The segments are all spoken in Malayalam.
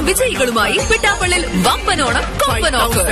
വിജയികളുമായി പിട്ടാപ്പള്ളിൽ വമ്പനോണം കൊമ്പൻ ഓഫർ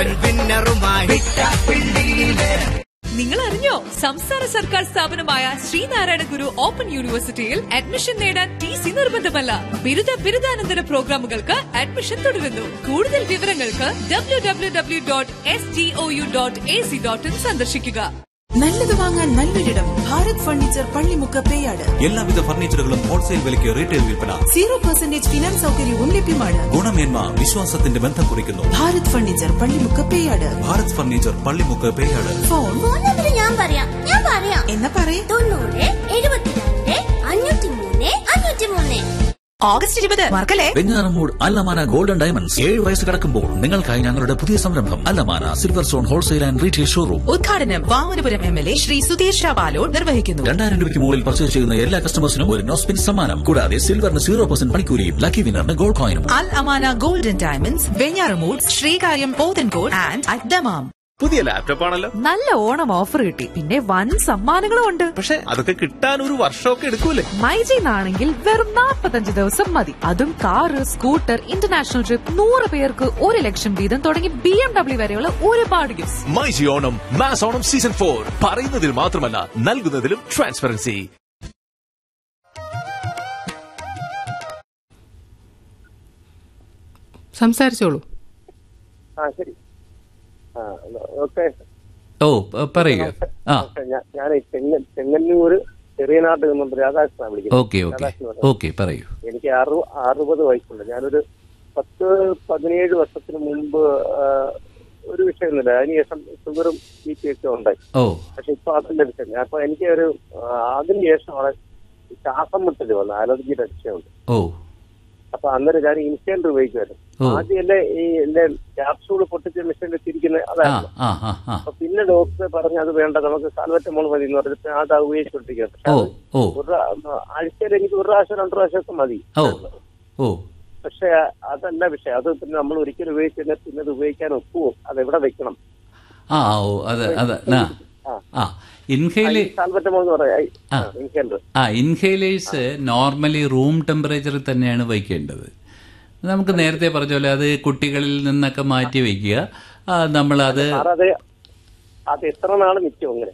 നിങ്ങൾ അറിഞ്ഞോ സംസ്ഥാന സർക്കാർ സ്ഥാപനമായ ശ്രീനാരായണ ഗുരു ഓപ്പൺ യൂണിവേഴ്സിറ്റിയിൽ അഡ്മിഷൻ നേടാൻ ടി സി നിർബന്ധമല്ല ബിരുദ ബിരുദാനന്തര പ്രോഗ്രാമുകൾക്ക് അഡ്മിഷൻ തുടരുന്നു കൂടുതൽ വിവരങ്ങൾക്ക് W W W dot S D O U dot A C dot in സന്ദർശിക്കുക നല്ലത് വാങ്ങാൻ നല്ലൊരിടം ഭാരത് ഫർണിച്ചർ പള്ളിമുക്ക് പേയാട് എല്ലാവിധ ഫർണിച്ചറുകളും ഹോൾസെയിൽ വിലയ്ക്ക് റീറ്റെയിൽ വിൽപ്പന സീറോ പെർസെന്റേജ് ഫിനാൻസ് സൗകര്യവും ലഭ്യമാണ് ഗുണമേന്മ വിശ്വാസത്തിന്റെ ബന്ധം കുറിക്കുന്നു Bharat furniture Pallimukku Peyad Bharat furniture Pallimukku Peyad phone phone number ഞാൻ പറയാം ഞാൻ പറയാം എന്നാ പറയേ തൊണ്ണൂറ് എഴുപത്തിരണ്ട് അഞ്ഞൂറ്റി മൂന്ന് അഞ്ഞൂറ്റി മൂന്ന് ഓഗസ്റ്റ് ഇരുപത് മറക്കല്ലേ വെഞ്ഞാറമൂട് അല്ലമാന ഗോൾഡൻ ഡയമണ്ട്സ് ഏഴ് വയസ്സ് കടക്കുമ്പോൾ നിങ്ങൾക്കായി ഞങ്ങളുടെ പുതിയ സംരംഭം അല്ലമാന silver stone wholesale and retail showroom ഉദ്ഘാടനം Vamanapuram M L A Shri Sudheer ഷാബാലോഡ് നിർവഹിക്കുന്നു രണ്ടായിരം രൂപയ്ക്ക് മുകളിൽ പർച്ചേസ് ചെയ്യുന്ന എല്ലാ കസ്റ്റമേഴ്സിനും ഒരു നോസ്പിൻ സമ്മാനം കൂടാതെ സിൽവറിന് സീറോ പെർസെന്റ് പണിക്കൂലിയും ലക്കി വിന്നറിന് ഗോൾഡ് കോയിനും Al Amana golden diamonds Venjaramoodu Sreekaryam Pothencode and അദ്ദമാം പുതിയ ലാപ്ടോപ്പ് ആണല്ലോ നല്ല ഓണം ഓഫർ കിട്ടി പിന്നെ വൻ സമ്മാനങ്ങളും ഉണ്ട് പക്ഷെ അതൊക്കെ കിട്ടാൻ ഒരു വർഷമൊക്കെ എടുക്കൂലേ മൈജിന്നാണെങ്കിൽ വെറും 45 ദിവസം മതി അതും കാറ് സ്കൂട്ടർ ഇന്റർനാഷണൽ ട്രിപ്പ് നൂറ് പേർക്ക് ഒരു ലക്ഷം വീതം തുടങ്ങി ബി എം ഡബ്ല്യു വരെയുള്ള ഒരുപാട് gift myG Onam mass Onam season four പറയുന്നതിൽ മാത്രമല്ല നൽകുന്നതിലും ട്രാൻസ്പെറൻസി സംസാരിച്ചോളൂ ആ ശരി ആ ഓക്കെ ഓ പ- പറയുക ആ ഞാൻ ചെങ്ങ ചെങ്ങന്നൂര് ചെറിയനാട്ടിൽ നിന്നും രാധാകൃഷ്ണനാണ് വിളിക്കുന്നത് ഓക്കെ ഓക്കെ രാധാകൃഷ്ണൻ ഓക്കെ പറയൂ എനിക്ക് അറു അറുപത് വയസ്സുണ്ട് ഞാനൊരു പത്ത് പതിനേഴ് വർഷത്തിന് മുമ്പ് ആ, ഒരു വിഷയമൊന്നുമില്ല അതിനുശേഷം ഷുഗറും ബി പി ഒക്കെ ഉണ്ടായി ഓ പക്ഷെ ഇപ്പൊ അതിന്റെ വിഷയം അപ്പൊ എനിക്ക് ഒരു ആ, അതിന് ശേഷമാണ് ഈ ശ്വാസം മുട്ടല് വന്നത് അലർജിയുടെ വിഷയമുണ്ട് ഓ അപ്പൊ അന്നേരം ഞാൻ ഇൻസ്റ്റന്റ് ഉപയോഗിക്കുമായിരുന്നു ഓ. ആദ്യം എന്റെ ഈ എന്റെ ക്യാപ്സൂൾ പൊട്ടിച്ച് മെഷീനിൽ തിരിക്കുന്ന ആ അതായിരുന്നു ആ ആ ആ അപ്പൊ പിന്നെ ഡോക്ടർ പറഞ്ഞു അത് വേണ്ട നമുക്ക് സാൽവറ്റമോൾ മതി എന്ന് പറഞ്ഞിട്ട് അത് ഉപയോഗിച്ചുകൊണ്ടിരിക്കുന്നത് പക്ഷെ ഓ അത് ഓ ഒരു പ്രാ- ആഴ്ചയിൽ എനിക്ക് ഒരു പ്രാവശ്യം രണ്ടു പ്രാവശ്യമൊക്കെ മതി ഓ ഓ പക്ഷെ അതല്ല വിഷയം അത് പിന്നെ നമ്മൾ ഒരിക്കലും ഉപയോഗിച്ച് കഴിഞ്ഞാൽ പിന്നെ അത് ഉപയോഗിക്കാൻ ഒക്കുവോ അത് എവിടെ വെക്കണം ആ ഓ അത് അത് ആ ആ ഇൻഹേലി സാൽവറ്റമോൾ എന്ന് പറയാം ആ. എനിക്കുണ്ട് ആ ഇൻഹേലേഴ്സ് നോർമലി റൂം ടെമ്പറേച്ചറിൽ തന്നെയാണ് വയ്ക്കേണ്ടത് നമുക്ക് നേരത്തെ പറഞ്ഞ പോലെ അത് കുട്ടികളിൽ നിന്നൊക്കെ മാറ്റി വയ്ക്കുക ആ, നമ്മളത് സാർ അത് അത് എത്ര നാൾ നിൽക്കും അങ്ങനെ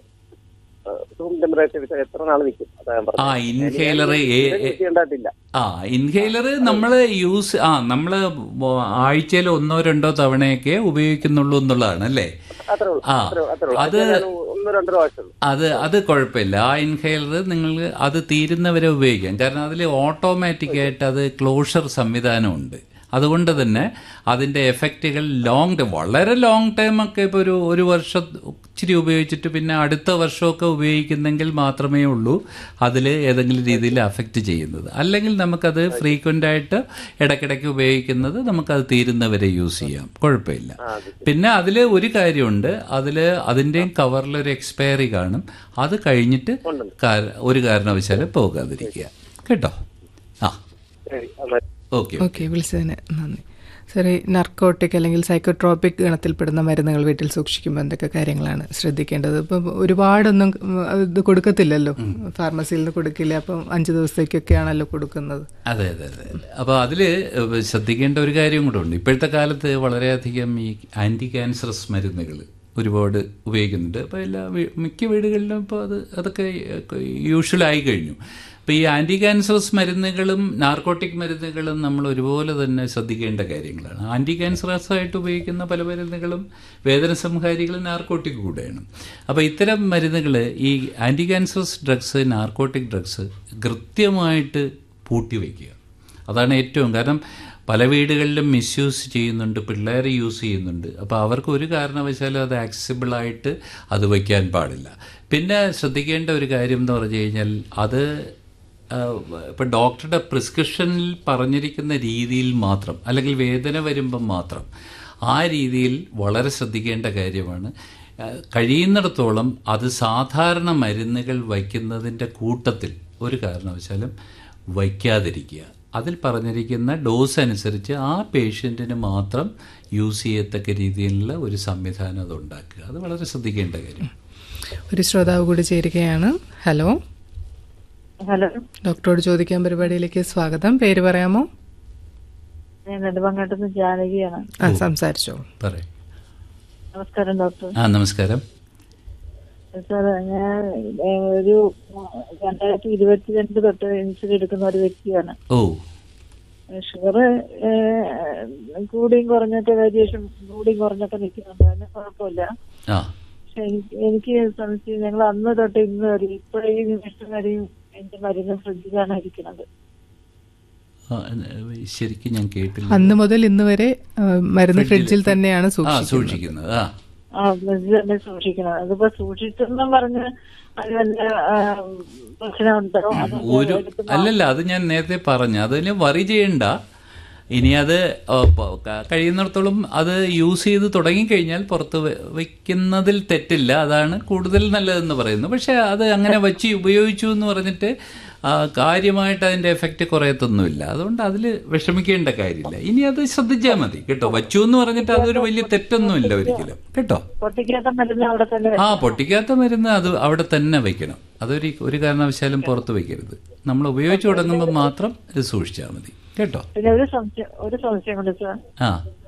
റൂം ടെമ്പറേച്ചർ എത്ര നാൾ നിൽക്കും അതാ ഞാൻ ആ പറഞ്ഞത് ഇൻഹേലർ ഉണ്ടായിട്ടില്ല ആ ഇൻഹേലർ നമ്മൾ യൂസ് ആ നമ്മൾ ആഴ്ചയിൽ ഒന്നോ രണ്ടോ തവണയൊക്കെ ഉപയോഗിക്കുന്നുള്ളൂ എന്നുള്ളതാണ് അല്ലേ അത്രേ ഉള്ളൂ ആ അത്രേ അത്രേ ഉള്ളൂ അത് അത് ഞാൻ ഒന്നോ രണ്ടോ പ്രാവശ്യം അത് അത് കുഴപ്പമില്ല ആ ഇൻഹേലർ നിങ്ങൾ അത് തീരുന്നവരെ ഉപയോഗിക്കാം കാരണം അതിൽ ഓട്ടോമാറ്റിക് ആയിട്ട് അത് ക്ലോഷർ സംവിധാനമുണ്ട് അതുകൊണ്ട് തന്നെ അതിന്റെ എഫക്റ്റുകൾ ലോങ് ടൈം വളരെ ലോങ് ടൈം ഒക്കെ ഇപ്പോൾ ഒരു ഒരു വർഷം ഇച്ചിരി ഉപയോഗിച്ചിട്ട് പിന്നെ അടുത്ത വർഷമൊക്കെ ഉപയോഗിക്കുന്നെങ്കിൽ മാത്രമേ ഉള്ളൂ അതിൽ ഏതെങ്കിലും രീതിയിൽ അഫക്റ്റ് ചെയ്യുന്നത് അല്ലെങ്കിൽ നമുക്കത് ഫ്രീക്വൻ്റ് ആയിട്ട് ഇടയ്ക്കിടയ്ക്ക് ഉപയോഗിക്കുന്നത് നമുക്കത് തീരുന്നവരെ യൂസ് ചെയ്യാം കുഴപ്പമില്ല പിന്നെ അതിൽ ഒരു കാര്യമുണ്ട് അതിൽ അതിൻ്റെയും കവറിൽ ഒരു എക്സ്പയറി കാണും അത് കഴിഞ്ഞിട്ട് കാര- ഒരു കാരണവശാലും പോകാതിരിക്കുക കേട്ടോ ആ ശരി എന്നാ ഓക്കെ ഓക്കെ വിളിച്ചതിന് നന്ദി സാറേ നർക്കോട്ടിക് അല്ലെങ്കിൽ സൈക്കോട്രോപിക് ഗണത്തിൽപ്പെടുന്ന മരുന്നുകൾ വീട്ടിൽ സൂക്ഷിക്കുമ്പോൾ എന്തൊക്കെ കാര്യങ്ങളാണ് ശ്രദ്ധിക്കേണ്ടത് ഇപ്പം ഒരുപാടൊന്നും ഉം, ഇത് കൊടുക്കത്തില്ലല്ലോ ഫാർമസിയിൽ നിന്ന് കൊടുക്കില്ല അപ്പം അഞ്ച് ദിവസത്തേക്കൊക്കെയാണല്ലോ കൊടുക്കുന്നത് അതെ അതെ അതെ അപ്പോൾ അതിൽ ശ്രദ്ധിക്കേണ്ട ഒരു കാര്യം കൂടെ ഉണ്ട് ഇപ്പോഴത്തെ കാലത്ത് വളരെയധികം ഈ ആൻറ്റി ക്യാൻസറസ് മരുന്നുകൾ ഒരുപാട് ഉപയോഗിക്കുന്നുണ്ട് അപ്പോൾ എല്ലാ വീ- മിക്ക വീടുകളിലും ഇപ്പോൾ അത് അതൊക്കെ യൂഷ്വലായി കഴിഞ്ഞു അപ്പോൾ ഈ ആൻറ്റി ക്യാൻസറസ് മരുന്നുകളും നാർക്കോട്ടിക് മരുന്നുകളും നമ്മൾ ഒരുപോലെ തന്നെ ശ്രദ്ധിക്കേണ്ട കാര്യങ്ങളാണ് ആൻറ്റി ക്യാൻസറസ് ആയിട്ട് ഉപയോഗിക്കുന്ന പല മരുന്നുകളും വേദന സംഹാരികളും നാർക്കോട്ടിക് കൂടെയാണ് അപ്പോൾ ഇത്തരം മരുന്നുകൾ ഈ anti cancerous drugs narcotic drugs കൃത്യമായിട്ട് പൂട്ടിവെക്കുക അതാണ് ഏറ്റവും കാരണം പല വീടുകളിലും മിസ്യൂസ് ചെയ്യുന്നുണ്ട് പിള്ളേർ യൂസ് ചെയ്യുന്നുണ്ട് അപ്പോൾ അവർക്ക് ഒരു കാരണവശാലും അത് ആക്സസിബിളായിട്ട് അത് വയ്ക്കാൻ പാടില്ല പിന്നെ ശ്രദ്ധിക്കേണ്ട ഒരു കാര്യം എന്ന് പറഞ്ഞു കഴിഞ്ഞാൽ അത് ഇപ്പം ഡോക്ടറുടെ പ്രിസ്ക്രിപ്ഷനിൽ പറഞ്ഞിരിക്കുന്ന രീതിയിൽ മാത്രം അല്ലെങ്കിൽ വേദന വരുമ്പം മാത്രം ആ രീതിയിൽ വളരെ ശ്രദ്ധിക്കേണ്ട കാര്യമാണ് ആ, കഴിയുന്നിടത്തോളം അത് സാധാരണ മരുന്നുകൾ വയ്ക്കുന്നതിൻ്റെ കൂട്ടത്തിൽ ഒരു കാരണവശാലും വയ്ക്കാതിരിക്കുക അതിൽ പറഞ്ഞിരിക്കുന്ന ഡോസ് അനുസരിച്ച് ആ പേഷ്യൻറ്റിന് മാത്രം യൂസ് ചെയ്യത്തക്ക രീതിയിലുള്ള ഒരു സംവിധാനം അത് ഉണ്ടാക്കുക അത് വളരെ ശ്രദ്ധിക്കേണ്ട കാര്യം ഒരു ശ്രോതാവ് കൂടി ചേരുകയാണ് ഹലോ ഹലോ ഡോക്ടറോട് ചോദിക്കാൻ പരിപാടിയിലേക്ക് സ്വാഗതം പേര് പറയാമോ ഞാൻ നെടുമങ്ങാട്ടുനിന്ന് ജാനകിയാണ് ആ സംസാരിച്ചോളൂ പറയും നമസ്കാരം ഡോക്ടർ ആ നമസ്കാരം സാർ ഞാൻ ഏ, ഒരു രണ്ടായിരത്തി ഇരുപത്തിരണ്ട് തൊട്ട് ഇൻസുലിൻ എടുക്കുന്ന ഒരു വ്യക്തിയാണ് ഓ ഷുഗർ കൂടിയും കുറഞ്ഞൊക്കെ വേരിയേഷൻ കൂടിയും കുറഞ്ഞൊക്കെ നിൽക്കുന്നുണ്ട് അതിന് കുഴപ്പമില്ല ആ പക്ഷെ എനിക്ക് എനിക്ക് സംശയം ഞങ്ങൾ അന്ന് തൊട്ട് ഇന്ന് വരെ ഇപ്പോഴേ ഈ നിമിഷം വരെയും എന്റെ മരുന്ന് ഫ്രിഡ്ജിലാണ് ഇരിക്കുന്നത് ആ, ശരിക്കും ഞാൻ കേട്ടില്ല അന്ന് മുതൽ ഇന്ന് വരെ ആ, മരുന്ന് ഫ്രിഡ്ജിൽ തന്നെയാണ് ആ സൂക്ഷിക്കുന്നത് സൂക്ഷിക്കുന്നത് ആ ആ ഫ്രിഡ്ജിൽ തന്നെ സൂക്ഷിക്കണം അതിപ്പോ സൂക്ഷിച്ചെന്നും പറഞ്ഞ് അത് വല്ല ആ, പ്രശ്നമുണ്ടോ അതോ ഒരു എടുത്ത് അല്ലല്ല അത് ഞാൻ നേരത്തെ പറഞ്ഞു അതിന് വറി ചെയ്യണ്ട ഇനി അത് ആ, പ- ക- കഴിയുന്നിടത്തോളം അത് യൂസ് ചെയ്ത് തുടങ്ങിക്കഴിഞ്ഞാൽ പുറത്ത് വെ- വെക്കുന്നതിൽ തെറ്റില്ല അതാണ് കൂടുതൽ നല്ലതെന്ന് പറയുന്നു പക്ഷെ അത് അങ്ങനെ വച്ച് ഉപയോഗിച്ചു എന്ന് പറഞ്ഞിട്ട് ആ, കാര്യമായിട്ട് അതിന്റെ എഫക്റ്റ് കുറയത്തൊന്നുമില്ല അതുകൊണ്ട് അതിൽ വിഷമിക്കേണ്ട കാര്യമില്ല ഇനി അത് ശ്രദ്ധിച്ചാൽ മതി കേട്ടോ വച്ചു എന്ന് പറഞ്ഞിട്ട് അതൊരു വലിയ തെറ്റൊന്നുമില്ല ഒരിക്കലും കേട്ടോ പൊട്ടിക്കാത്ത മരുന്ന് അവിടെ തന്നെ ആ പൊട്ടിക്കാത്ത മരുന്ന് അത് അവിടെ തന്നെ വെക്കണം അതൊരു ഒരു കാരണവശാലും പുറത്ത് വെക്കരുത് നമ്മൾ ഉപയോഗിച്ച് തുടങ്ങുമ്പോൾ മാത്രം ഇത് സൂക്ഷിച്ചാൽ മതി കേട്ടോ പിന്നെ ഒരു സംശയം ഒരു സംശയം കൂടി സാർ ആ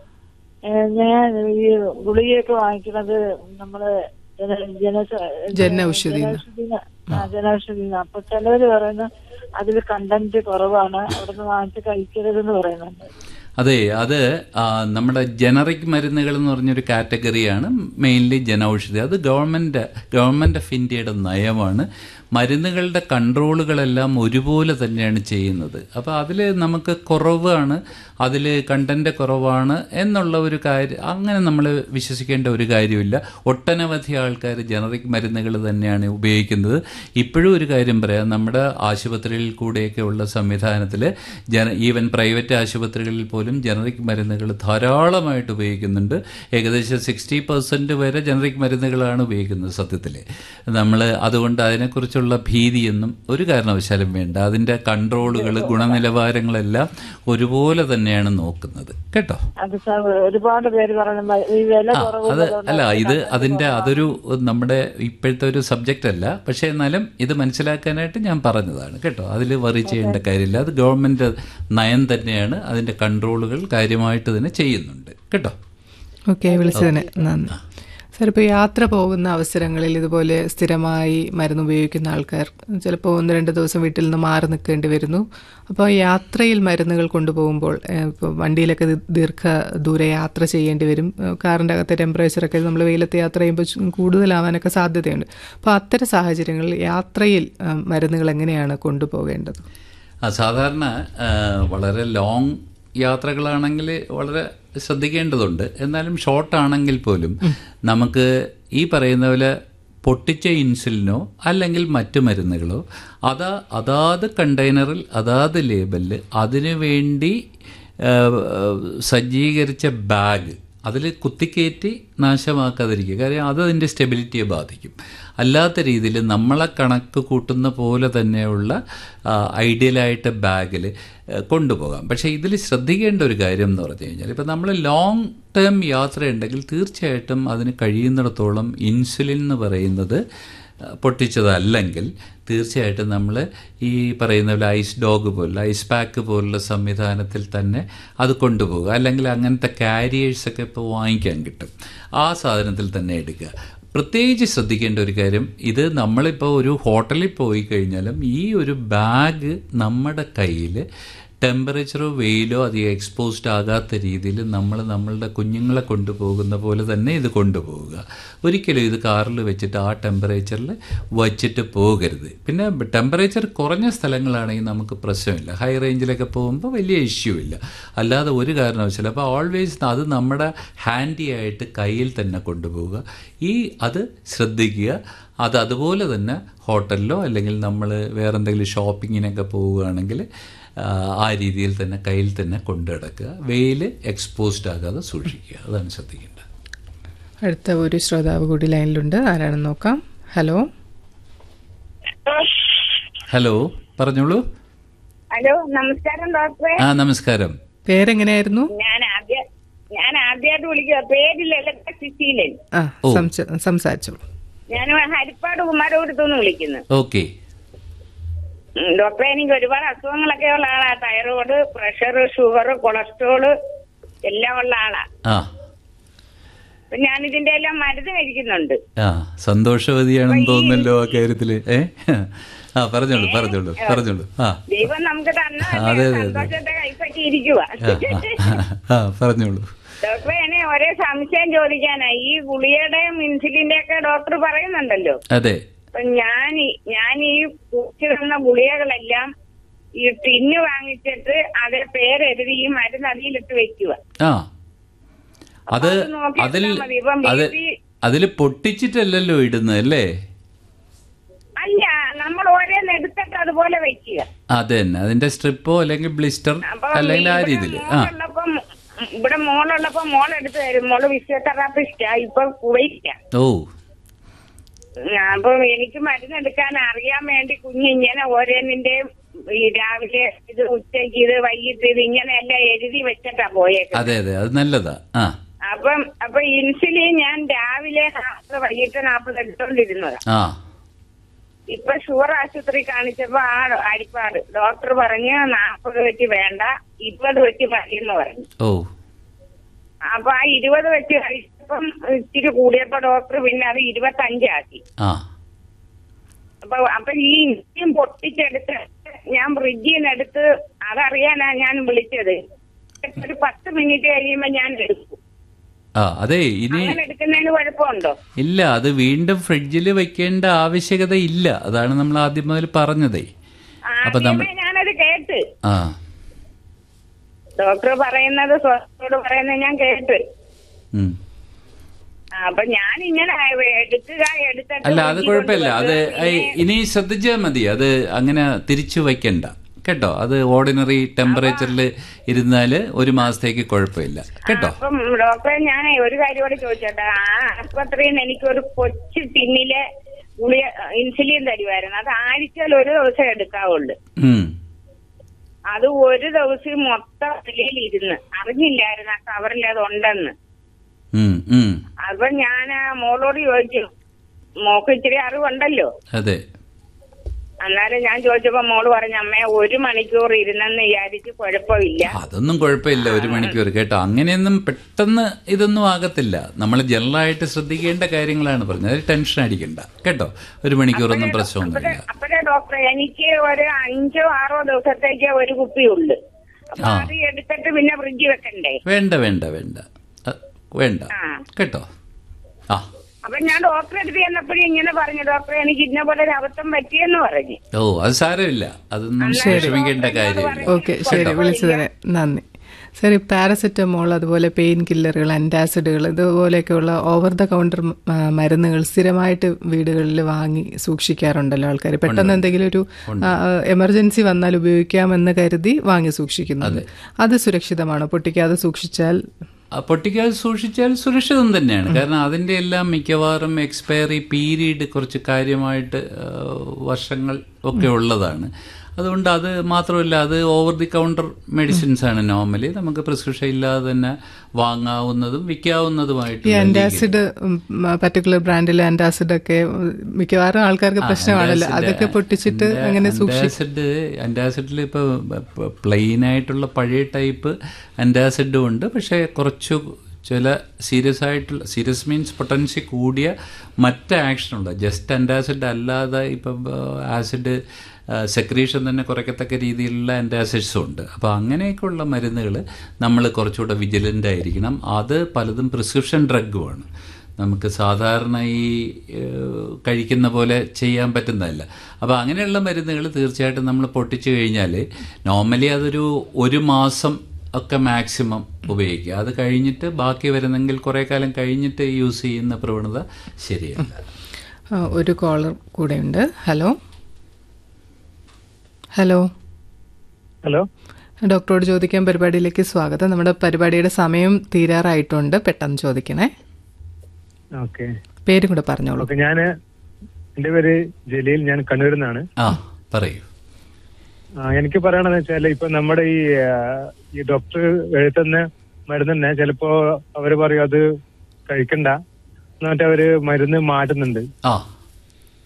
ഏ, ഞാൻ ഈ ഗുളികയൊക്കെ വാങ്ങിക്കുന്നത് നമ്മള് ജന- ജനസ- ജനൗഷധിന്ന്. ജനൗഷധിന്ന്. ആ, ജനൗഷധിന്ന് അപ്പൊ ചിലവര് പറയുന്നു അതിൽ കണ്ടന്റ് കുറവാണ് അവിടുന്ന് വാങ്ങിച്ച് കഴിക്കരുതെന്ന് പറയുന്നുണ്ട് അതെ അത് ആ, നമ്മുടെ ജനറിക് മരുന്നുകൾ എന്ന് പറഞ്ഞൊരു കാറ്റഗറിയാണ് മെയിൻലി ജനൌഷധി അത് ഗവൺമെന്റ് ഗവൺമെന്റ് ഓഫ് ഇന്ത്യയുടെ നയമാണ് മരുന്നുകളുടെ കൺട്രോളുകളെല്ലാം ഒരുപോലെ തന്നെയാണ് ചെയ്യുന്നത് അപ്പോൾ അതിൽ നമുക്ക് കുറവാണ് അതിൽ കണ്ടന്റ് കുറവാണ് എന്നുള്ള ഒരു കാര്യം അങ്ങനെ നമ്മൾ വിശ്വസിക്കേണ്ട ഒരു കാര്യമില്ല ഒട്ടനവധി ആൾക്കാർ ജനറിക് മരുന്നുകൾ തന്നെയാണ് ഉപയോഗിക്കുന്നത് ഇപ്പോഴും ഒരു കാര്യം പറയാം നമ്മുടെ ആശുപത്രികളിൽ കൂടെയൊക്കെ ഉള്ള സംവിധാനത്തിൽ ജന ഈവൻ പ്രൈവറ്റ് ആശുപത്രികളിൽ പോലും ജനറിക് മരുന്നുകൾ ധാരാളമായിട്ട് ഉപയോഗിക്കുന്നുണ്ട് ഏകദേശം സിക്സ്റ്റി പെർസെൻറ്റ് വരെ ജനറിക് മരുന്നുകളാണ് ഉപയോഗിക്കുന്നത് സത്യത്തിൽ നമ്മൾ അതുകൊണ്ട് അതിനെക്കുറിച്ചുള്ള ഭീതിയൊന്നും ഒരു കാരണവശാലും വേണ്ട അതിൻ്റെ കൺട്രോളുകൾ ഗുണനിലവാരങ്ങളെല്ലാം ഒരുപോലെ തന്നെയാണ് നോക്കുന്നത് കേട്ടോ അത് സാർ ഒരുപാട് പേര് പറയുന്നു ഈ വില ആ, കുറവ് അത് അല്ല ഇത് അതിന്റെ അതൊരു നമ്മുടെ ഇപ്പോഴത്തെ ഒരു സബ്ജക്റ്റ് അല്ല പക്ഷെ എന്നാലും ഇത് മനസ്സിലാക്കാനായിട്ട് ഞാൻ പറഞ്ഞതാണ് കേട്ടോ അതിൽ വറി ചെയ്യേണ്ട കാര്യമില്ല അത് ഗവൺമെന്റ് നയം തന്നെയാണ് അതിന്റെ കൺട്രോളുകൾ കാര്യമായിട്ട് തന്നെ ചെയ്യുന്നുണ്ട് കേട്ടോ ഓക്കെ വിളിച്ചതിന് നന്ദി സാർ ഇപ്പോൾ യാത്ര പോകുന്ന അവസരങ്ങളിൽ ഇതുപോലെ സ്ഥിരമായി മരുന്ന് ഉപയോഗിക്കുന്ന ആൾക്കാർ ചിലപ്പോൾ ഒന്ന് രണ്ട് ദിവസം വീട്ടിൽ നിന്ന് മാറി നിൽക്കേണ്ടി വരുന്നു അപ്പോൾ യാത്രയിൽ മരുന്നുകൾ കൊണ്ടുപോകുമ്പോൾ ഏഹ്, ഇപ്പോൾ വണ്ടിയിലൊക്കെ ദി- ദീർഘ ദൂരെ യാത്ര ചെയ്യേണ്ടി വരും ഏഹ്, കാറിൻ്റെ അകത്തെ ടെമ്പറേച്ചറൊക്കെ നമ്മൾ വെയിലത്ത് യാത്ര ചെയ്യുമ്പോൾ ചു- കൂടുതലാവാനൊക്കെ സാധ്യതയുണ്ട് അപ്പോൾ അത്തരം സാഹചര്യങ്ങളിൽ യാത്രയിൽ ഏഹ്, മരുന്നുകൾ എങ്ങനെയാണ് കൊണ്ടുപോകേണ്ടത് ആ സാധാരണ ആ, വളരെ ലോങ് യാത്രകളാണെങ്കിൽ വളരെ ശ്രദ്ധിക്കേണ്ടതുണ്ട് എന്നാലും ഷോർട്ട് ആണെങ്കിൽ പോലും നമുക്ക് ഈ പറയുന്ന പോലെ പൊട്ടിച്ച ഇൻസുലിനോ അല്ലെങ്കിൽ മറ്റു മരുന്നുകളോ അതാ അതാത് കണ്ടെയ്നറിൽ അതാത് ലേബലിൽ അതിനു വേണ്ടി ആ, സജ്ജീകരിച്ച ബാഗ് അതിൽ കുത്തിക്കയറ്റി നാശമാക്കാതിരിക്കുക കാര്യം അത് അതിൻ്റെ സ്റ്റെബിലിറ്റിയെ ബാധിക്കും അല്ലാത്ത രീതിയിൽ നമ്മളെ കണക്ക് കൂട്ടുന്ന പോലെ തന്നെയുള്ള ഐഡിയലായിട്ട് ബാഗിൽ കൊണ്ടുപോകാം പക്ഷേ ഇതിൽ ശ്രദ്ധിക്കേണ്ട ഒരു കാര്യം എന്ന് പറഞ്ഞു കഴിഞ്ഞാൽ ഇപ്പം നമ്മൾ ലോങ് ടേം യാത്രയുണ്ടെങ്കിൽ തീർച്ചയായിട്ടും അതിന് കഴിയുന്നിടത്തോളം ഇൻസുലിൻ എന്ന് പറയുന്നത് പൊട്ടിച്ചതല്ലെങ്കിൽ തീർച്ചയായിട്ടും നമ്മൾ ഈ പറയുന്ന പോലെ ഐസ് ഡോഗ് പോലുള്ള ഐസ് പാക്ക് പോലുള്ള സംവിധാനത്തിൽ തന്നെ അത് കൊണ്ടുപോകുക അല്ലെങ്കിൽ അങ്ങനത്തെ കാരിയേഴ്സൊക്കെ ഇപ്പോൾ വാങ്ങിക്കാൻ കിട്ടും ആ സാധനത്തിൽ തന്നെ എടുക്കുക പ്രത്യേകിച്ച് ശ്രദ്ധിക്കേണ്ട ഒരു കാര്യം ഇത് നമ്മളിപ്പോൾ ഒരു ഹോട്ടലിൽ പോയി കഴിഞ്ഞാലും ഈ ഒരു ബാഗ് നമ്മുടെ കയ്യിൽ ടെമ്പറേച്ചറോ വെയിലോ അധികം എക്സ്പോസ്ഡ് ആകാത്ത രീതിയിൽ നമ്മൾ നമ്മളുടെ കുഞ്ഞുങ്ങളെ കൊണ്ടുപോകുന്ന പോലെ തന്നെ ഇത് കൊണ്ടുപോവുക ഒരിക്കലും ഇത് കാറിൽ വെച്ചിട്ട് ആ ടെമ്പറേച്ചറിൽ വച്ചിട്ട് പോകരുത് പിന്നെ ടെമ്പറേച്ചർ കുറഞ്ഞ സ്ഥലങ്ങളാണെങ്കിൽ നമുക്ക് പ്രശ്നമില്ല ഹൈ റേഞ്ചിലൊക്കെ പോകുമ്പോൾ വലിയ ഇഷ്യൂ ഇല്ല അല്ലാതെ ഒരു കാരണവശാലും അപ്പോൾ ഓൾവേസ് അത് നമ്മുടെ ഹാൻഡി ആയിട്ട് കയ്യിൽ തന്നെ കൊണ്ടുപോവുക ഈ അത് ശ്രദ്ധിക്കുക അത് അതുപോലെ തന്നെ ഹോട്ടലിലോ അല്ലെങ്കിൽ നമ്മൾ വേറെ എന്തെങ്കിലും ഷോപ്പിങ്ങിനൊക്കെ പോവുകയാണെങ്കിൽ ആ, ആ രീതിയിൽ തന്നെ കയ്യിൽ തന്നെ കൊണ്ടു നടക്കുക വെയിൽ എക്സ്പോസ്ഡ് ആകാതെ സൂക്ഷിക്കുക അതാണ് ശ്രദ്ധിക്കേണ്ടത് അടുത്ത ഒരു ശ്രോതാവ് കൂടി ലൈനിലുണ്ട് ആരാണെന്ന് നോക്കാം ഹലോ ഹലോ പറഞ്ഞോളൂ ഹലോ നമസ്കാരം ഡോക്ടറെ ആ നമസ്കാരം പേരെങ്ങനെയായിരുന്നു ഞാൻ ആദ്യ ഞാൻ ആദ്യമായിട്ട് വിളിക്കുക പേര് ലളിത സുശീലൻ ആ സംസ- സംസാരിച്ചോളൂ ഞാൻ ഹരിപ്പാട് കുമാരപുരത്തുനിന്ന് വിളിക്കുന്നു ഓക്കെ ഉം, ഡോക്ടറെ എനിക്ക് ഒരുപാട് അസുഖങ്ങളൊക്കെ ഉള്ള ആളാ തൈറോയ്ഡ് പ്രഷർ ഷുഗർ കൊളസ്ട്രോള് എല്ലാം ഉള്ള ആളാ ആ അപ്പൊ ഞാൻ ഇതിന്റെ എല്ലാം മരുന്ന് കഴിക്കുന്നുണ്ട് ആ സന്തോഷവതിയാണെന്ന് തോന്നുന്നല്ലോ ആ കാര്യത്തില് ഏ ആ പറഞ്ഞോളൂ പറഞ്ഞോളൂ പറഞ്ഞോളൂ ആ ദൈവം നമുക്ക് തന്ന അതെ, അതെ, അതെ. സന്തോഷത്തെ കൈപ്പറ്റിയിരിക്കുക ആ, ആ, ആ പറഞ്ഞോളൂ ഡോക്ടറെ എന്നെ ഒരേ സംശയം ചോദിക്കാനാ ഈ ഗുളികയുടെയും ഇൻസുലിന്റെ ഒക്കെ ഡോക്ടർ പറയുന്നുണ്ടല്ലോ അതെ അപ്പൊ ഞാൻ ഈ- ഞാൻ ഈ കുടിച്ചിരുന്ന ഗുളികകളെല്ലാം ഈ ടിന്ന് വാങ്ങിച്ചിട്ട് അതേ പേരെഴുതി ഈ മരുന്ന് അതിലിട്ട് വെക്കുക ആ അത് അത് നോക്കി അതിൽ എടുത്താ മതി. ഇപ്പം അത് BP അതിൽ പൊട്ടിച്ചിട്ടല്ലല്ലോ ഇടുന്നത് അല്ലേ അല്ല നമ്മൾ ഓരോന്ന് എടുത്തിട്ട് അതുപോലെ വെക്കുക അത് തന്നെ അതിന്റെ സ്ട്രിപ്പോ അല്ലെങ്കിൽ ബ്ലിസ്റ്റർ അപ്പൊ അല്ലെങ്കിൽ ആ ഇവിടെ രീതിയിൽ ആ മോളുള്ളപ്പം ഇവിടെ മോളുള്ളപ്പോ മോൾ എടുത്ത് തരും മോള് ഫിസിയോതെറാപ്പിസ്റ്റാ ഇപ്പൊ കുവൈറ്റാ ഓ അപ്പൊ എനിക്ക് മരുന്ന് എടുക്കാൻ അറിയാൻ വേണ്ടി കുഞ്ഞിങ്ങനെ ഓരോന്നിന്റെയും ഈ രാവിലെ ഇത് ഉച്ചയ്ക്ക് ഇത് വൈകിട്ട് ഇത് ഇങ്ങനെയെല്ലാം എഴുതി വെച്ചിട്ടാ പോയേക്കുന്നത് അതെ അതെ അത് നല്ലതാ ആ അപ്പം അപ്പൊ ഇൻസുലിൻ ഞാൻ രാവിലെ നാൽപ്പത് വൈകിട്ട് നാൽപ്പത് എടുത്തോണ്ടിരുന്നത് ആ ഇപ്പൊ ഷുഗർ ആശുപത്രി കാണിച്ചപ്പോ ആ അരിപ്പാട് ഡോക്ടർ പറഞ്ഞ് നാൽപ്പത് വെച്ച് വേണ്ട ഇരുപത് വെച്ച് മതി എന്ന് പറഞ്ഞു ഓ അപ്പൊ ആ ഇരുപത് വെച്ച് കഴിച്ചപ്പം ഇച്ചിരി കൂടിയപ്പോ ഡോക്ടർ പിന്നെ അത് ഇരുപത്തഞ്ചാക്കി ആ അപ്പൊ അപ്പൊ ഈ ഇൻസുലിൻ പൊട്ടിച്ചെടുത്ത് ഞാൻ ഫ്രിഡ്ജിൽ നിന്ന് എടുത്ത് അതറിയാനാ ഞാൻ വിളിച്ചത് ഒരു പത്ത് മിനിറ്റ് കഴിയുമ്പോ ഞാൻ എടുക്കും ആ അതെ ഇനി അങ്ങനെ എടുക്കുന്നതിന് കുഴപ്പമുണ്ടോ ഇല്ല അത് വീണ്ടും ഫ്രിഡ്ജിൽ വെക്കേണ്ട ആവശ്യകത ഇല്ല അതാണ് നമ്മൾ ആദ്യം മുതൽ പറഞ്ഞതേ അപ്പൊ നമ്മൾ ആദ്യമേ ഞാനത് കേട്ട് ആ ഡോക്ടർ പറയുന്നത് സ്വസ്ഥോട് പറയുന്നത് ഞാൻ കേട്ട് ഉം. ആ, അപ്പൊ ഞാൻ ഇങ്ങനെ എടുക്കുക എടുത്തിട്ട് അല്ല അത് ഫ്രിഡ്ജിൽ കുഴപ്പമില്ല അത് കൊണ്ടുവെക്കുക. ഐ- ഇനി ശ്രദ്ധിച്ചാൽ മതി അത് അങ്ങനെ തിരിച്ചു വയ്ക്കണ്ട കേട്ടോ അത് ഓർഡിനറി ടെമ്പറേച്ചറിൽ ഇരുന്നാല് ഒരു മാസത്തേക്ക് കുഴപ്പമില്ല കേട്ടോ അപ്പം ഡോക്ടറെ ഞാൻ ഒരു കാര്യം കൂടി ചോദിച്ചോട്ടെ ആ ആശുപത്രിയിൽ നിന്ന് എനിക്കൊരു കൊച്ചു ടിന്നിലെ ഗുളിക ഇൻസുലിൻ തരുമായിരുന്നു അത് ആഴ്ചയിൽ ഒരു ദിവസം എടുക്കാവുള്ളൂ ഉം. അത് ഒരു ദിവസം മൊത്തം വെളിയിൽ ഇരുന്ന് അറിഞ്ഞില്ലായിരുന്നു ആ കവറിൽ അത് ഉണ്ടെന്ന് ഉം, ഉം. അപ്പൊ ഞാൻ ആ മോളോട് ചോദിച്ചു മോക്ക് ഇച്ചിരി അറിവുണ്ടല്ലോ അതെ അന്നേരം ഞാൻ ചോദിച്ചപ്പോ മോള് പറഞ്ഞു അമ്മേ ഒരു മണിക്കൂർ ഇരുന്നെന്ന് വിചാരിച്ച് കുഴപ്പമില്ല അതൊന്നും കുഴപ്പമില്ല ഒരു മണിക്കൂർ കേട്ടോ അങ്ങനെയൊന്നും പെട്ടെന്ന് ഇതൊന്നും ആകത്തില്ല നമ്മൾ ജനറലായിട്ട് ശ്രദ്ധിക്കേണ്ട കാര്യങ്ങളാണ് പറഞ്ഞത് അതിൽ ടെൻഷൻ അടിക്കണ്ട കേട്ടോ ഒരു മണിക്കൂറൊന്നും പ്രശ്നമൊന്നുമില്ല അപ്പഴേ ഡോക്ടറെ എനിക്ക് ഒരു അഞ്ചോ ആറോ ദിവസത്തേക്ക് ഒരു കുപ്പിയുള്ളു അപ്പൊ ആ. അത് എടുത്തിട്ട് പിന്നെ ഫ്രിഡ്ജ് വെക്കണ്ടേ വേണ്ട വേണ്ട വേണ്ട അ, വേണ്ട ആ. കേട്ടോ ആ അപ്പൊ ഞാൻ ഡോക്ടറെ അടുത്ത് ചെന്നപ്പോഴും ഇങ്ങനെ പറഞ്ഞു ഡോക്ടറെ എനിക്ക് ഇന്ന പോലെ ഒരു അബദ്ധം പറ്റിയെന്ന് പറഞ്ഞു ഓ അത് സാരമില്ല അതൊന്നും വിഷമിക്കേണ്ട കാര്യമില്ല ഓക്കെ ശരി വിളിച്ചതിന് നന്ദി ശരി പാരസെറ്റമോൾ അതുപോലെ പെയിൻ കില്ലറുകൾ അൻറ്റാസിഡുകൾ ഇതുപോലെയൊക്കെയുള്ള ഓവർ ദ കൗണ്ടർ മരുന്നുകൾ സ്ഥിരമായിട്ട് വീടുകളിൽ വാങ്ങി സൂക്ഷിക്കാറുണ്ടല്ലോ ആൾക്കാർ പെട്ടെന്ന് എന്തെങ്കിലും ഒരു എമർജൻസി വന്നാൽ ഉപയോഗിക്കാമെന്ന് കരുതി വാങ്ങി സൂക്ഷിക്കുന്നുണ്ട് അത് സുരക്ഷിതമാണോ പൊട്ടിക്കാതെ സൂക്ഷിച്ചാൽ ആ പൊട്ടിക്കാതെ സൂക്ഷിച്ചാൽ സുരക്ഷിതം തന്നെയാണ് കാരണം അതിന്റെ എല്ലാം മിക്കവാറും എക്സ്പയറി പീരീഡ് കുറച്ച് കാര്യമായിട്ട് ആ, വർഷങ്ങൾ ഒക്കെ ഉള്ളതാണ് അതുകൊണ്ട് അത് മാത്രമല്ല അത് ഓവർ ദി കൗണ്ടർ മെഡിസിൻസ് ആണ് നോർമലി നമുക്ക് പ്രിസ്ക്രിപ്ഷൻ ഇല്ലാതെ തന്നെ വാങ്ങാവുന്നതും ഈ വിൽക്കാവുന്നതുമായിട്ടുള്ള ആന്റാസിഡ് പർട്ടിക്കുലർ ബ്രാൻഡിലെ ആന്റാസിഡ് ഒക്കെ ഉം, മിക്കവാറും ആൾക്കാർക്ക് പ്രശ്നമാണല്ലോ അതൊക്കെ പൊട്ടിച്ചിട്ട് അങ്ങനെ സൂക്ഷിക്കും അൻറ്റാസിഡ് അൻറ്റാസിഡിൽ ഇപ്പൊ പ്ലെയിൻ ആയിട്ടുള്ള പഴയ ടൈപ്പ് അൻറ്റാസിഡും ഉണ്ട് പക്ഷെ കുറച്ചു ചില സീരിയസ് ആയിട്ടുള്ള സീരിയസ് മീൻസ് പൊട്ടൻസി കൂടിയ മറ്റ് ആക്ഷനുള്ള ജസ്റ്റ് അൻറ്റാസിഡ് അല്ലാതെ ഇപ്പം ആസിഡ് സെക്രീഷൻ തന്നെ കുറയ്ക്കത്തക്ക രീതിയിലുള്ള ആൻറ്റാസിഡ്സും ഉണ്ട് അപ്പോൾ അങ്ങനെയൊക്കെയുള്ള മരുന്നുകൾ നമ്മൾ കുറച്ചുകൂടെ വിജിലൻ്റ് ആയിരിക്കണം അത് പലതും പ്രിസ്ക്രിപ്ഷൻ ഡ്രഗുമാണ് നമുക്ക് സാധാരണ ഈ ഏഹ്, കഴിക്കുന്ന പോലെ ചെയ്യാൻ പറ്റുന്നതല്ല അപ്പോൾ അങ്ങനെയുള്ള മരുന്നുകൾ തീർച്ചയായിട്ടും നമ്മൾ പൊട്ടിച്ചു കഴിഞ്ഞാൽ നോർമലി അതൊരു ഒരു മാസം ഒക്കെ മാക്സിമം ഉപയോഗിക്കുക അത് കഴിഞ്ഞിട്ട് ബാക്കി വരുന്നെങ്കിൽ കുറേ കാലം കഴിഞ്ഞിട്ട് യൂസ് ചെയ്യുന്ന പ്രവണത ശരിയല്ല ആ, ഒരു കോളർ കൂടെയുണ്ട് ഹലോ ഹലോ ഹലോ ഡോക്ടറോട് ചോദിക്കാൻ പരിപാടിയിലേക്ക് സ്വാഗതം നമ്മുടെ പരിപാടിയുടെ സമയം തീരാറായിട്ടുണ്ട് പെട്ടെന്ന് ചോദിക്കണേ ഓക്കെ പേരും കൂടെ പറഞ്ഞോളൂ ഓക്കെ ഞാന് എന്റെ പേര് ജലീൽ ഞാൻ കണ്ണൂരിൽ നിന്നാണ് ആ പറയൂ ആ, എനിക്ക് പറയണതെന്ന് വെച്ചാൽ ഇപ്പൊ നമ്മുടെ ഈ ആ, ഈ ഡോക്ടർ എഴുതുന്ന മരുന്ന് തന്നെ ചിലപ്പോ അവര് പറയും അത് കഴിക്കണ്ട എന്നിട്ട് അവര് മരുന്ന് മാറ്റുന്നുണ്ട് ആ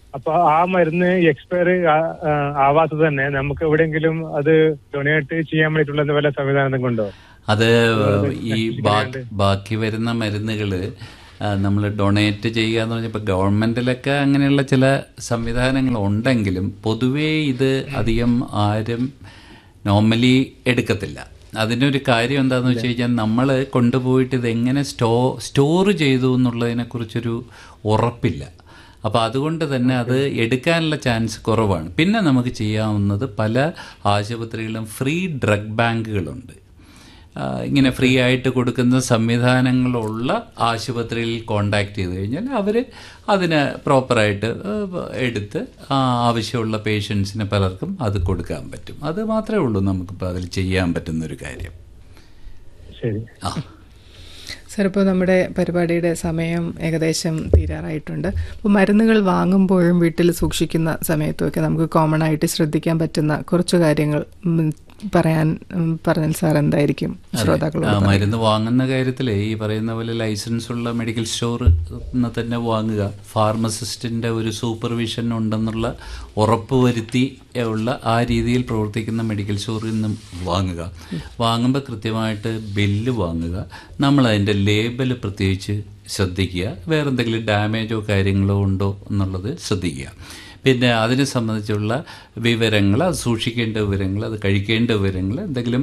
അപ്പൊ ആ മരുന്ന് എക്സ്പയർ ആവാത്തത് തന്നെ നമുക്ക് എവിടെയെങ്കിലും അത് ഡൊണേറ്റ് ചെയ്യാൻ വേണ്ടിയിട്ടുള്ള വല്ല സംവിധാനം കൊണ്ടോ അത് ഈ നശിപ്പിക്കാണ്ട്. ബാ- ബാക്കി വരുന്ന മരുന്നുകൾ നമ്മൾ ഡൊണേറ്റ് ചെയ്യുക എന്ന് പറഞ്ഞപ്പോൾ ഗവൺമെന്റിലൊക്കെ അങ്ങനെയുള്ള ചില സംവിധാനങ്ങൾ ഉണ്ടെങ്കിലും പൊതുവേ ഇത് അധികം ആരും നോർമലി എടുക്കത്തില്ല അതിനൊരു കാര്യം എന്താണെന്ന് വെച്ച് കഴിഞ്ഞാൽ നമ്മൾ കൊണ്ടുപോയിട്ട് ഇത് എങ്ങനെ സ്റ്റോ സ്റ്റോർ ചെയ്തു എന്നുള്ളതിനെക്കുറിച്ചൊരു ഉറപ്പില്ല അപ്പോൾ അതുകൊണ്ട് തന്നെ അത് എടുക്കാനുള്ള ചാൻസ് കുറവാണ് പിന്നെ നമുക്ക് ചെയ്യാവുന്നത് പല ആശുപത്രികളിലും ഫ്രീ ഡ്രഗ് ബാങ്കുകളുണ്ട് ആ, ഇങ്ങനെ ഫ്രീ ആയിട്ട് കൊടുക്കുന്ന സംവിധാനങ്ങളുള്ള ആശുപത്രിയിൽ കോണ്ടാക്ട് ചെയ്ത് കഴിഞ്ഞാൽ അവർ അതിന് പ്രോപ്പറായിട്ട് എടുത്ത് ആ ആവശ്യമുള്ള പേഷ്യൻസിന് പലർക്കും അത് കൊടുക്കാൻ പറ്റും അത് മാത്രമേ ഉള്ളൂ നമുക്കിപ്പോൾ അതിൽ ചെയ്യാൻ പറ്റുന്ന ഒരു കാര്യം ശരി ആ സാർ ഇപ്പോൾ നമ്മുടെ പരിപാടിയുടെ സമയം ഏകദേശം തീരാറായിട്ടുണ്ട് അപ്പോൾ മരുന്നുകൾ വാങ്ങുമ്പോഴും വീട്ടിൽ സൂക്ഷിക്കുന്ന സമയത്തുമൊക്കെ നമുക്ക് കോമൺ ആയിട്ട് ശ്രദ്ധിക്കാൻ പറ്റുന്ന കുറച്ച് കാര്യങ്ങൾ ഉം, പറയാൻ ഉം, പറഞ്ഞാൽ സാർ എന്തായിരിക്കും അതെ. ശ്രോതാക്കളോട് ആ, പറയുക? മരുന്ന് വാങ്ങുന്ന കാര്യത്തിൽ ഈ പറയുന്ന പോലെ ലൈസൻസ് ഉള്ള മെഡിക്കൽ സ്റ്റോർ തന്നെ വാങ്ങുക ഫാർമസിസ്റ്റിന്റെ ഒരു സൂപ്പർവിഷൻ ഉണ്ടെന്നുള്ള ഉറപ്പ് വരുത്തി ഉള്ള ആ രീതിയിൽ പ്രവർത്തിക്കുന്ന മെഡിക്കൽ സ്റ്റോറിൽ നിന്നും വാങ്ങുക വാങ്ങുമ്പോൾ കൃത്യമായിട്ട് ബില്ല് വാങ്ങുക നമ്മൾ അതിൻ്റെ ലേബൽ പ്രത്യേകിച്ച് ശ്രദ്ധിക്കുക വേറെ എന്തെങ്കിലും ഡാമേജോ കാര്യങ്ങളോ ഉണ്ടോ എന്നുള്ളത് ശ്രദ്ധിക്കുക പിന്നെ അതിനെ സംബന്ധിച്ചുള്ള വിവരങ്ങൾ അത് സൂക്ഷിക്കേണ്ട വിവരങ്ങൾ അത് കഴിക്കേണ്ട വിവരങ്ങൾ എന്തെങ്കിലും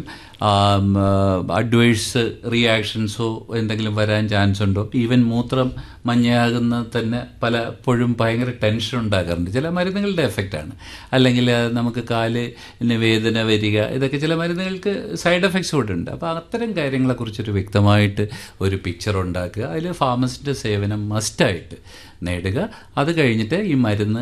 അഡ്വൈസ് റിയാക്ഷൻസോ എന്തെങ്കിലും വരാൻ ചാൻസ് ഉണ്ടോ ഈവൻ മൂത്രം മഞ്ഞയാകുന്ന തന്നെ പലപ്പോഴും ഭയങ്കര ടെൻഷൻ ഉണ്ടാകാറുണ്ട് ചില മരുന്നുകളുടെ എഫക്റ്റാണ് അല്ലെങ്കിൽ നമുക്ക് കാലിന് വേദന വരിക ഇതൊക്കെ ചില മരുന്നുകൾക്ക് സൈഡ് എഫക്ട്സ് കൂടെ ഉണ്ട് അപ്പോൾ അത്തരം കാര്യങ്ങളെക്കുറിച്ചൊരു വ്യക്തമായിട്ട് ഒരു പിക്ചർ ഉണ്ടാക്കുക അതിൽ ഫാർമസിൻ്റെ സേവനം മസ്റ്റായിട്ട് നേടുക അത് കഴിഞ്ഞിട്ട് ഈ മരുന്ന്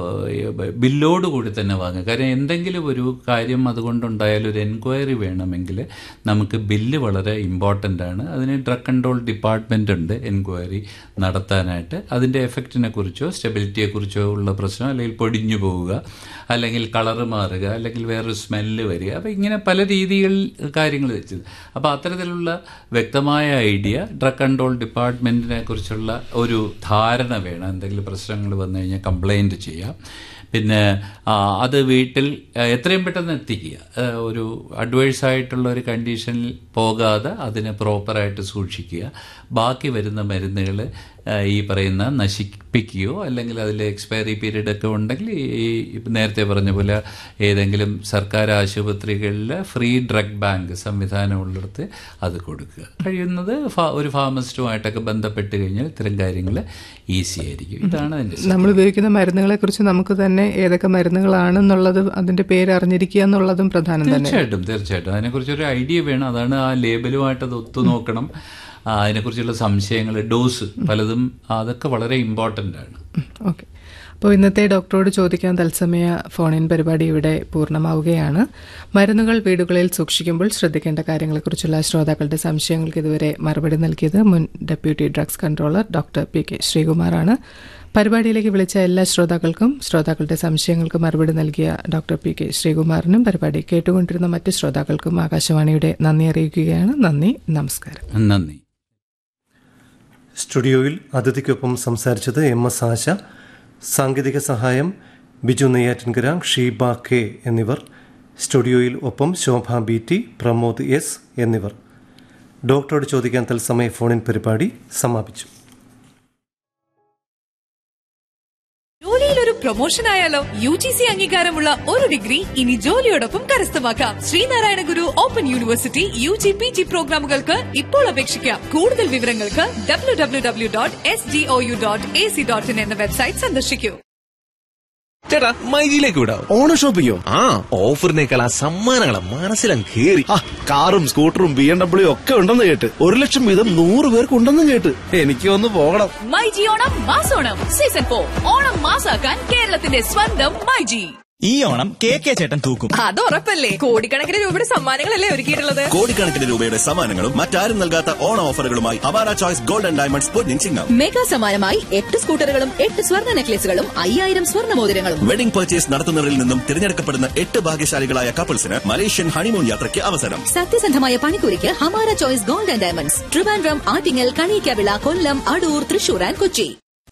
ബില്ലോട് കൂടി തന്നെ വാങ്ങുക കാരണം എന്തെങ്കിലും ഒരു കാര്യം അതുകൊണ്ടുണ്ടായാൽ ഒരു എൻക്വയറി വേണമെങ്കിൽ നമുക്ക് ബില്ല് വളരെ ഇമ്പോർട്ടൻ്റ് ആണ് അതിന് ഡ്രഗ് കൺട്രോൾ ഡിപ്പാർട്ട്മെൻ്റ് ഉണ്ട് എൻക്വയറി നടത്താനായിട്ട് അതിൻ്റെ എഫക്റ്റിനെ കുറിച്ചോ സ്റ്റെബിലിറ്റിയെ കുറിച്ചോ ഉള്ള പ്രശ്നം അല്ലെങ്കിൽ പൊടിഞ്ഞു പോവുക അല്ലെങ്കിൽ കളറ് മാറുക അല്ലെങ്കിൽ വേറൊരു സ്മെല്ല് വരിക അപ്പോൾ ഇങ്ങനെ പല രീതികളിൽ കാര്യങ്ങൾ വെച്ചത് അപ്പോൾ അത്തരത്തിലുള്ള വ്യക്തമായ ഐഡിയ ഡ്രഗ് കൺട്രോൾ ഡിപ്പാർട്ട്മെൻറ്റിനെ കുറിച്ചുള്ള ഒരു ധാരണ വേണം എന്തെങ്കിലും പ്രശ്നങ്ങൾ വന്നു കഴിഞ്ഞാൽ കംപ്ലൈൻറ്റ് ചെയ്യാം പിന്നെ ആ, അത് വീട്ടിൽ ആ, എത്രയും പെട്ടെന്ന് എത്തിക്കുക ആ, ഒരു അഡ്വൈസ് ആയിട്ടുള്ള ഒരു കണ്ടീഷനിൽ പോകാതെ അതിനെ പ്രോപ്പറായിട്ട് സൂക്ഷിക്കുക ബാക്കി വരുന്ന മരുന്നുകൾ ഈ പറയുന്ന നശിപ്പിക്കുകയോ അല്ലെങ്കിൽ അതിൽ എക്സ്പയറി പീരീഡ് ഒക്കെ ഉണ്ടെങ്കിൽ ഈ ഇപ്പം നേരത്തെ പറഞ്ഞ പോലെ ഏതെങ്കിലും സർക്കാർ ആശുപത്രികളിൽ ഫ്രീ ഡ്രഗ് ബാങ്ക് സംവിധാനമുള്ളിടത്ത് അത് കൊടുക്കുക കഴിയുന്നത് ഫാ- ഒരു ഫാർമസിസ്റ്റുമായിട്ടൊക്കെ ബന്ധപ്പെട്ട് കഴിഞ്ഞാൽ ഇത്തരം കാര്യങ്ങൾ ഈസി ആയിരിക്കും ഇതാണ് അതിൻ്റെ നമ്മൾ ഉപയോഗിക്കുന്ന മരുന്നുകളെ കുറിച്ച് നമുക്ക് തന്നെ ഏതൊക്കെ മരുന്നുകളാണെന്നുള്ളത് അതിന്റെ പേര് അറിഞ്ഞിരിക്കുക എന്നുള്ളതും പ്രധാനം തന്നെ തീർച്ചയായിട്ടും തീർച്ചയായിട്ടും അതിനെക്കുറിച്ചൊരു ഐഡിയ വേണം അതാണ് ആ ലേബലുമായിട്ട് അത് ഒത്തു നോക്കണം ആ, അതിനെക്കുറിച്ചുള്ള സംശയങ്ങൾ ഡോസ് പലതും അതൊക്കെ വളരെ ഇമ്പോർട്ടൻ്റ് ആണ് ഓക്കെ അപ്പോൾ ഇന്നത്തെ ഡോക്ടറോട് ചോദിക്കാൻ തത്സമയ ഫോൺ ഇൻ പരിപാടി ഇവിടെ പൂർണ്ണമാവുകയാണ് മരുന്നുകൾ വീടുകളിൽ സൂക്ഷിക്കുമ്പോൾ ശ്രദ്ധിക്കേണ്ട കാര്യങ്ങളെക്കുറിച്ചുള്ള ശ്രോതാക്കളുടെ സംശയങ്ങൾക്ക് ഇതുവരെ മറുപടി നൽകിയത് മുൻ deputy drugs controller doctor P K ശ്രീകുമാറാണ് പരിപാടിയിലേക്ക് വിളിച്ച എല്ലാ ശ്രോതാക്കൾക്കും ശ്രോതാക്കളുടെ സംശയങ്ങൾക്ക് മറുപടി നൽകിയ ഡോക്ടർ പി കെ ശ്രീകുമാറിനും പരിപാടി കേട്ടുകൊണ്ടിരുന്ന മറ്റ് ശ്രോതാക്കൾക്കും ആകാശവാണിയുടെ നന്ദി അറിയിക്കുകയാണ് നന്ദി നമസ്കാരം നന്ദി സ്റ്റുഡിയോയിൽ അതിഥിക്കൊപ്പം സംസാരിച്ചത് എം എസ് ആശ സാങ്കേതിക സഹായം ബിജു നെയ്യാറ്റിൻകര ഷീബ കെ എന്നിവർ സ്റ്റുഡിയോയിൽ ഒപ്പം Shobha B T Pramod S എന്നിവർ ഡോക്ടറോട് ചോദിക്കാൻ തത്സമയ ഫോണിൻ പരിപാടി സമാപിച്ചു ജോലിയിൽ ഒരു പ്രൊമോഷൻ ആയാലോ യു ജി സി അംഗീകാരമുള്ള ഒരു ഡിഗ്രി ഇനി ജോലിയോടൊപ്പം കരസ്ഥമാക്കാം Sreenarayana Guru open university U G P G പ്രോഗ്രാമുകൾക്ക് ഇപ്പോൾ അപേക്ഷിക്കാം കൂടുതൽ വിവരങ്ങൾക്ക് W W W dot S D O U dot A C dot in എന്ന വെബ്സൈറ്റ് സന്ദർശിക്കൂ ചേട്ടാ മൈജിയിലേക്ക് വിടാം ഓണ ഷോപ്പിങ്ങോ ആ ഓഫറിനേക്കാൾ ആ സമ്മാനങ്ങളെ മനസ്സിലും കേറി ആ കാറും സ്കൂട്ടറും ബി എം ഡബ്ല്യു ഒക്കെ ഉണ്ടെന്ന് കേട്ട് ഒരു ലക്ഷം വീതം നൂറ് പേർക്ക് ഉണ്ടെന്നും കേട്ട് എനിക്ക് ഒന്ന് പോകണം മൈജി ഓണം മാസോണം സീസൺ ഫോർ ഓണം മാസാക്കാൻ കേരളത്തിന്റെ സ്വന്തം മൈജി ഈ ഓണം കെ കെ ചേട്ടൻ തൂക്കും അത് ഉറപ്പല്ലേ കോടിക്കണക്കിന് രൂപയുടെ സമ്മാനങ്ങളല്ലേ ഒരുക്കിയിട്ടുള്ളത് കോടിക്കണക്കിന് രൂപയുടെ സമ്മാനങ്ങളും മറ്റാരും നൽകാത്ത ഓണ ഓഫറുകളുമായി അവാര ചോയ്സ് ഗോൾഡൻ ഡയമണ്ട്സ് പൊന്നിൻ ചിങ്ങം മെഗാ സമ്മാനമായി എട്ട് സ്കൂട്ടറുകളും എട്ട് സ്വർണ്ണ നെക്ലേസുകളും അയ്യായിരം സ്വർണ്ണ മോതിരങ്ങളും വെഡിംഗ് പർച്ചേസ് നടത്തുന്നവരിൽ നിന്നും തിരഞ്ഞെടുക്കപ്പെടുന്ന എട്ട് ഭാഗ്യശാലികളായ കപ്പിൾസിന് മലേഷ്യൻ ഹണിമൂൺ യാത്രയ്ക്ക് അവസരം സത്യസന്ധമായ പണിക്കൂലിക്ക് Hamara choice gold and diamonds Trivandrum Attingal Kaniyikkavila Kollam Adoor Thrissur and Kochi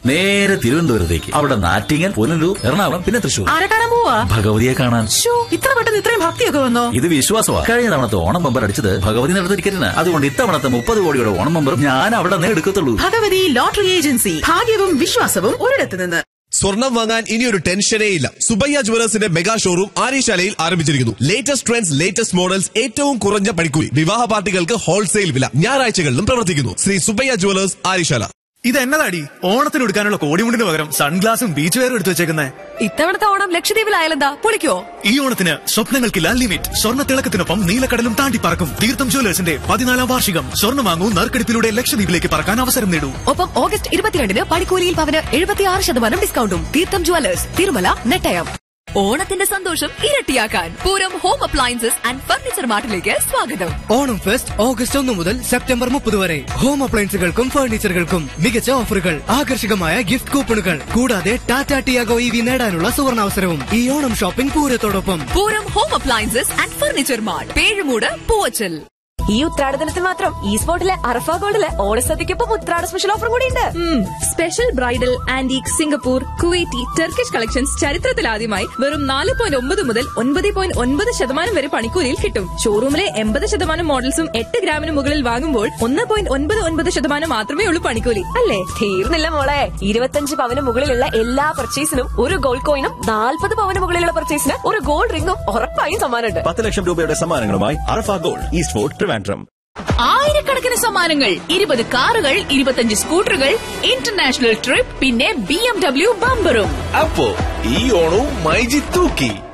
നേരെ തിരുവനന്തപുരത്തേക്ക് അവിടെ നാറ്റിങ്ങൽ പുനലൂർ എറണാകുളം പിന്നെ തൃശൂർ ആരെ കാണാൻ പോവാ ഭഗവതിയെ കാണാൻ ശ്ശോ, ഇത്ര പെട്ടെന്ന് ഇത്രയും ഭക്തിയൊക്കെ വന്നോ ഇത് വിശ്വാസമാണ് കഴിഞ്ഞ തവണത്തെ ഓണം ബമ്പർ അടിച്ചത് ഭഗവതി നടത്ത ടിക്കറ്റിന് അതുകൊണ്ട് ഇത്തവണത്തെ മുപ്പത് കോടിയുടെ ഓണം ബമ്പറും ഞാൻ അവിടെ നിന്ന് എടുക്കത്തുള്ളൂ ഭഗവതി ലോട്ടറി ഏജൻസി ഭാഗ്യവും വിശ്വാസവും ഒരിടത്ത് നിന്ന് സ്വർണം വാങ്ങാൻ ഇനി ഒരു ടെൻഷനേ ഇല്ല സുബയ്യ ജുവലേഴ്സിന്റെ മെഗാ ഷോറൂം ആര്യശാലയിൽ ആരംഭിച്ചിരിക്കുന്നു ലേറ്റസ്റ്റ് ട്രെൻഡ്സ് ലേറ്റസ്റ്റ് മോഡൽസ് ഏറ്റവും കുറഞ്ഞ പണിക്കൂലി വിവാഹ പാർട്ടികൾക്ക് ഹോൾസെയിൽ വില ഞായറാഴ്ചകളിലും പ്രവർത്തിക്കുന്നു ശ്രീ സുബയ്യ ജുവലേഴ്സ് ആര്യശാല ഇത് എന്നതാടി ഓണത്തിന് എടുക്കാനുള്ള കോടിമുണ്ടിന് പകരം സൺഗ്ലാസും ബീച്ച് വെയറും എടുത്തു വെച്ചേക്കുന്നേ ഇത്തവണത്തെ ഓണം ലക്ഷദ്വീപിലായാലെന്താ പൊളിക്കോ ഈ ഓണത്തിന് സ്വപ്നങ്ങൾക്കില്ല ലിമിറ്റ് സ്വർണ്ണ തിളക്കത്തിനൊപ്പം നീലക്കടലും താണ്ടി പറക്കും തീർത്ഥം ജ്വല്ലേഴ്സിന്റെ പതിനാലാം വാർഷികം സ്വർണ്ണം വാങ്ങൂ നറുക്കെടുപ്പിലൂടെ ലക്ഷദ്വീപിലേക്ക് പറക്കാൻ അവസരം നേടൂ ഒപ്പം ഓഗസ്റ്റ് ഇരുപത്തിരണ്ടിന് പണിക്കൂലിയിൽ പവന് എഴുപത്തിയാറ് ശതമാനം ഡിസ്കൗണ്ടും തീർത്ഥം ജ്വല്ലേഴ്സ് തിരുമല നെട്ടയം ഓണത്തിന്റെ സന്തോഷം ഇരട്ടിയാക്കാൻ Pooram home appliances and furniture മാർട്ടിലേക്ക് സ്വാഗതം ഓണം ഫെസ്റ്റ് ഓഗസ്റ്റ് ഒന്ന് മുതൽ സെപ്റ്റംബർ മുപ്പത് വരെ ഹോം അപ്ലയൻസുകൾക്കും ഫർണിച്ചറുകൾക്കും മികച്ച ഓഫറുകൾ ആകർഷകമായ ഗിഫ്റ്റ് കൂപ്പണുകൾ കൂടാതെ ടാറ്റ ടിയാഗോ ഇ വി നേടാനുള്ള സുവർണാവസരവും ഈ ഓണം ഷോപ്പിംഗ് പൂരത്തോടൊപ്പം Pooram home appliances and furniture mart Pezhumoodu Poovachal ഈ ഉത്രാടദിനത്തിൽ മാത്രം ഈ സ്പോട്ടിലെ അറഫ ഗോൾഡിലെ ഓണസദ്യക്കൊപ്പം ഉത്രാട സ്പെഷ്യൽ ഓഫർ കൂടി ഉണ്ട് special bridal antique Singapore Kuwaiti Turkish collections ചരിത്രത്തിലാദ്യമായി വെറും നാല് പോയിന്റ് ഒമ്പത് മുതൽ ഒൻപത് പോയിന്റ് ഒൻപത് ശതമാനം വരെ പണിക്കൂലിയിൽ കിട്ടും ഷോറൂമിലെ എൺപത് ശതമാനം മോഡൽസും എട്ട് ഗ്രാമിന് മുകളിൽ വാങ്ങുമ്പോൾ ഒന്ന് പോയിന്റ് ഒൻപത് ഒൻപത് ശതമാനം മാത്രമേ ഉള്ളൂ പണിക്കൂലി അല്ലേ തീർന്നില്ല മോളെ ഇരുപത്തഞ്ച് പവന് മുകളിലുള്ള എല്ലാ പർച്ചേസിനും ഒരു ഗോൾഡ് കോയിനും നാൽപ്പത് പവന് മുകളിലുള്ള പർച്ചേസിന് ഒരു ഗോൾഡ് റിംഗും ഉറപ്പായും സമ്മാനമുണ്ട് പത്ത് ലക്ഷം രൂപയുടെ സമ്മാനങ്ങളുമായി Arafa gold East Fort Trivandrum ആയിരക്കണക്കിന് സമ്മാനങ്ങൾ ഇരുപത് കാറുകൾ ഇരുപത്തഞ്ച് സ്കൂട്ടറുകൾ ഇന്റർനാഷണൽ ട്രിപ്പ് പിന്നെ ബി എം ഡബ്ല്യു ബമ്പറും അപ്പോ ഈ ഓണവും മൈജി തൂക്കി